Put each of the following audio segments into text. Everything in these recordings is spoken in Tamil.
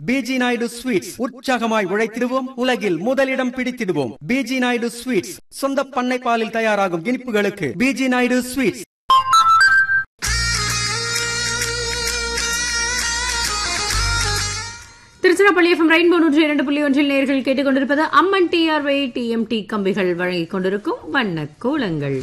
பிஜி நாயுடு ஸ்வீட்ஸ் உற்சாகமாய் உழைத்திடுவோம் உலகில் முதலிடம் பிடித்திடுவோம் பிஜி நாயுடு ஸ்வீட்ஸ் சொந்த பண்ணை பாலில் தயாராகும் இனிப்புகளுக்கு PG Naidu sweets Tiruchirappalli FM Rainbow நூற்றி இரண்டு புள்ளி ஒன்றில் நேர்கள் கேட்டுக்கொண்டிருப்பது அம்மன் டிஆர்வை டிஎம்டி கம்பிகள் வழங்கிக் கொண்டிருக்கும் வண்ண கோலங்கள்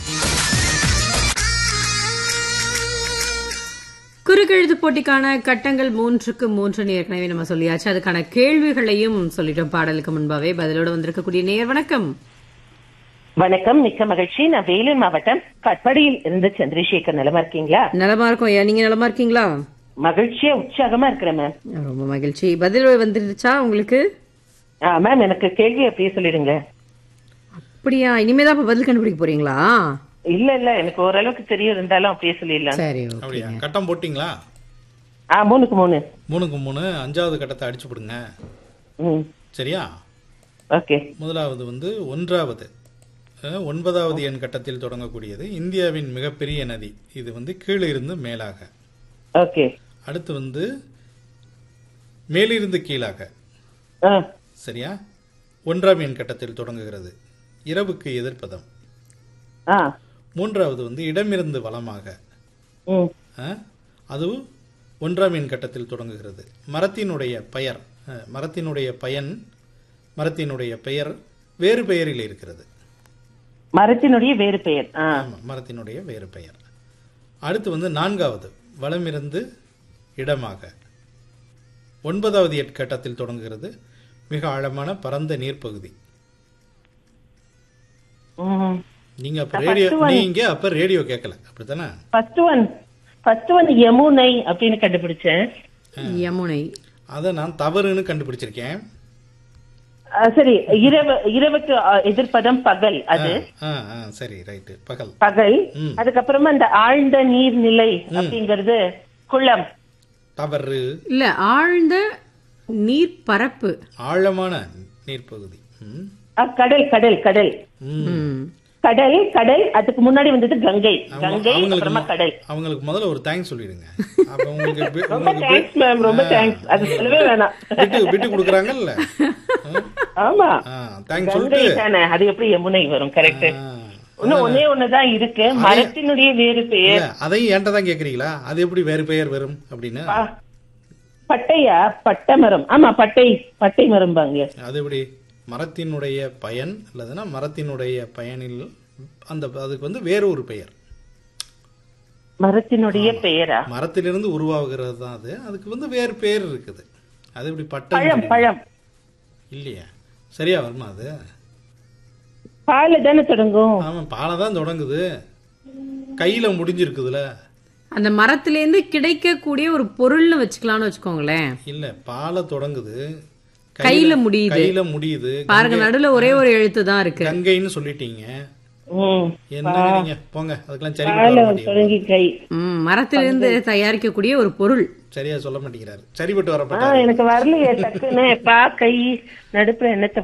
குறுக்கெழுத்து போட்டிக்கான கட்டங்கள் மூன்றுக்கு மூன்று ஏற்கனவே நம்ம சொல்லியாச்சு அதுக்கான கேள்விகளையும் சொல்லிட்டோம் பாடலுக்கு முன்பாவே பதிலோடு வந்திருக்கக்கூடிய நேர் வணக்கம் வணக்கம் மிக்க மகிழ்ச்சி நான் வேலூர் மாவட்டம் கட்படியில் இருந்து சந்திரசேகர் நலமா இருக்கீங்களா நலமா இருக்கும் ஐயா நீங்க நலமா இருக்கீங்களா மகிழ்ச்சியா உற்சாகமா இருக்கிறேன் மேம் ரொம்ப மகிழ்ச்சி பதில் வந்துருச்சா உங்களுக்கு ஆ, மேம் எனக்கு கேள்வி அப்படியே சொல்லிடுங்க அப்படியா இனிமேதான் இப்ப பதில் கண்டுபிடிக்க போறீங்களா இல்ல இல்ல எனக்கு ஓரளவுக்கு தெரியும் இருந்தாலும் அப்படியே சொல்லிடலாம் சரி okay. அப்படியா கட்டம் போட்டிங்களா ஆ மூணுக்கு மூணு மூணுக்கு மூணு அஞ்சாவது கட்டத்தை அடிச்சு விடுங்க ம் சரியா ஓகே முதலாவது வந்து ஒன்றாவது அஹ், ஒன்பதாவது எண் கட்டத்தில் தொடங்கக்கூடியது இந்தியாவின் மிகப்பெரிய நதி இது வந்து கீழே இருந்து மேலாக ஓகே அடுத்து வந்து மேலிருந்து கீழாக ஆ சரியா ஒன்றாம் எண் கட்டத்தில் தொடங்குகிறது இரவுக்கு எதிர்ப்பதம் ஆ மூன்றாவது வந்து இடமிருந்து வலமாக ம் அஹ், அதுவும் ஒன்றாம் எண் கட்டத்தில் தொடங்குகிறது மரத்தினுடைய பெயர் அஹ், மரத்தினுடைய பயன் மரத்தினுடைய பெயர் வேறு பெயரில் இருக்கிறது மரத்தினுடைய வேறு பெயர் ஆ ஆமா, மரத்தினுடைய வேறு பெயர் அடுத்து வந்து நான்காவது வலமிருந்து இடமாக ஒன்பதாவது எட்கட்டத்தில் தொடங்குகிறது மிக ஆழமான பரந்த நீர்ப்பகுதி ம் நீங்க அப்ப ரேடியோ நீங்க அப்ப ரேடியோ கேட்கல அப்படித்தானே first one first one Yamuna அப்படின்னு கண்டுபிடிச்சேன் யமுனை அதை நான் தவறுன்னு கண்டுபிடிச்சிருக்கேன் ஆ, சரி இரவு இரவுக்கு ஆ, எதிர்ப்பதம் பகல் அது ஆ ஆ சரி ரைட்டு பகல் பகல் ம். அதுக்கப்புறமா இந்த ஆழ்ந்த நீர்நிலை அப்படிங்கிறது குளம் தவறு இல்ல ஆழ்ந்த நீர் பரப்பு ஆழமான நீர்ப்பகுதி ம். ஆ, கடல் கடல் கடல் ம். ம். கடல் கடல் அதுக்கு முன்னாடி வந்தது கங்கை அவங்க- கங்கை அவங்களுக்கு அப்புறமா மொ- கடல் அவங்களுக்கு முதல்ல ஒரு தேங்க்ஸ் சொல்லிடுங்க அப்ப உங்களுக்கு பி- ரொம்ப உங்களுக்கு பி- தேங்க்ஸ் மேம் ரொம்ப தேங்க்ஸ் அது சொல்லவே வேணாம் விட்டு விட்டு கொடுக்குறாங்கல்ல ஆமா தேங்க்ஸ் கங்கை சொல்லிட்டு தானே அது எப்படி யமுனை வரும் கரெக்ட் ஆ. இன்னும் ஒன்னே ஒண்ணுதான் இருக்கு மரத்தினுடைய வேறு பெயர் இல்ல, அதையும் என்கிட்ட தான் கேக்குறீங்களா அது எப்படி வேறு பெயர் வரும் அப்படின்னு ஆ, பட்டையா பட்டை மரம் ஆமா பட்டை பட்டை மரம்பாங்க அது எப்படி மரத்தினுடைய பயன் இல்லதுன்னா மரத்தினுடைய பயனில் அந்த அதுக்கு வந்து வேற ஒரு பெயர் மரத்தினுடைய பெயரா மரத்திலிருந்து உருவாகிறது தான் அது அதுக்கு வந்து வேறு பெயர் இருக்குது அது எப்படி பழம் பட்டம் பழம் இல்லையா சரியா வருமா அது பால தானே தொடங்கும் ஆமா பாலை தான் தொடங்குது கையில முடிஞ்சிருக்குதுல அந்த மரத்திலேருந்து கிடைக்கக்கூடிய ஒரு பொருள்னு வச்சுக்கலாம்னு வச்சுக்கோங்களேன் இல்ல பாலை தொடங்குது கையில முடியுது. கையில முடியுது பாருங்க நடுவுல ஒரே ஒரு எழுத்து தான் இருக்கு கங்கைன்னு சொல்லிட்டீங்க ம் என்னங்க நீங்க போங்க அதுக்கெல்லாம் சரி பால வர மாட்டீங்க தொடங்கி கை ம், மரத்திலிருந்து தயாரிக்கக்கூடிய ஒரு பொருள் சரியா சொல்ல மாட்டேங்கிறாரு சரிபட்டு வர ஆ மாட்டாரு எனக்கு வரலையே டக்குன்னு பா கை நடுப்புல என்னத்த